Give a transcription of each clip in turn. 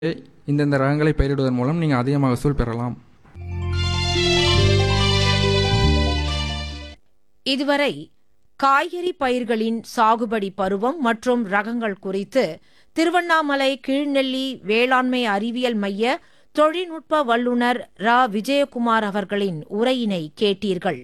இந்தந்த ரகங்களை பயிரிடுவதன் மூலம் நீங்கள் அதிக மகசூல் பெறலாம் இதுவரை காய்கறி பயிர்களின் சாகுபடி பருவம் மற்றும் ரகங்கள் குறித்து திருவண்ணாமலை கீழ்நெல்லி வேளாண்மை அறிவியல் மைய தொழில்நுட்ப வல்லுநர் ரா விஜயகுமார் அவர்களின் உரையினை கேட்டீர்கள்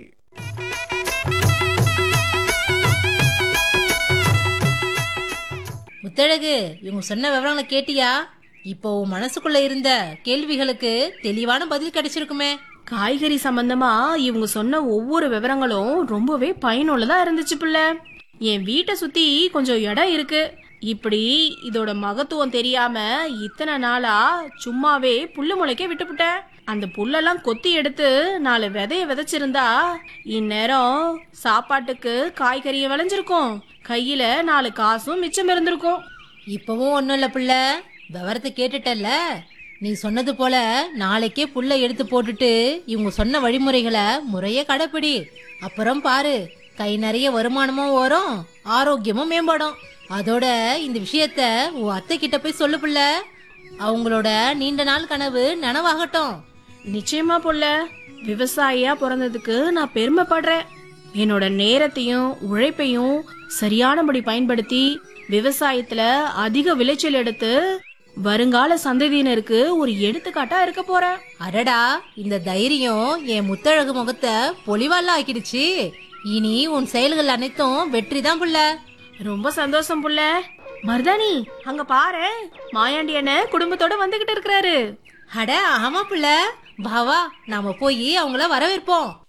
முத்தழகு இவங்க சொன்ன விவரங்களை கேட்டியா இப்போ உன் மனசுக்குள்ள இருந்த கேள்விகளுக்கு தெளிவான பதில் கிடைச்சிருக்குமே காய்கறி சம்பந்தமா இவங்க சொன்ன ஒவ்வொரு விவரங்களும் ரொம்பவே பயனுள்ளதா இருந்துச்சு பிள்ளை என் வீட்டை சுத்தி கொஞ்சம் இடம் இருக்கு இப்படி இதோட மகத்துவம் தெரியாம இத்தனை நாளா சும்மாவே புல்லு முளைக்க விட்டுப்புட்டேன் அந்த புல்லெல்லாம் கொத்தி எடுத்து நாலு விதைய விதைச்சிருந்தா இந்நேரம் சாப்பாட்டுக்கு காய்கறியை விளைஞ்சிருக்கும் கையில நாலு காசும் மிச்சம் இருந்திருக்கும் இப்பவும் ஒன்றும் இல்லை பிள்ளை விவரத்தை கேட்டுட்டல்ல நீ சொன்னது போல நாளைக்கே புல்லை எடுத்து போட்டுட்டு இவங்க சொன்ன வழிமுறைகளை முறையே கடைப்பிடி அப்புறம் பாரு கை நிறைய வருமானமும் வரும் ஆரோக்கியமும் மேம்படும் அதோட இந்த விஷயத்த உன் அத்தை கிட்ட போய் சொல்லு பிள்ளை அவங்களோட நீண்ட நாள் கனவு நனவாகட்டும் நிச்சயமா புள்ள விவசாயியா பிறந்ததுக்கு நான் பெருமைப்படுறேன் என்னோட நேரத்தையும் உழைப்பையும் சரியானபடி பயன்படுத்தி விவசாயத்துல அதிக விளைச்சல் எடுத்து வருங்கால சந்ததியினருக்கு ஒரு எடுத்துக்காட்டா இருக்க போறேன் அடடா இந்த தைரியம் என் முத்தழகு முகத்தை பொலிவால ஆக்கிடுச்சு இனி உன் செயல்கள் அனைத்தும் வெற்றி தான் புள்ள ரொம்ப சந்தோஷம் புள்ள மருதாணி அங்க பாரு மாயாண்டி அண்ணன் குடும்பத்தோட வந்துகிட்டு இருக்கிறாரு அட ஆமா புள்ள பாவா நாம போய் அவங்கள வரவேற்போம்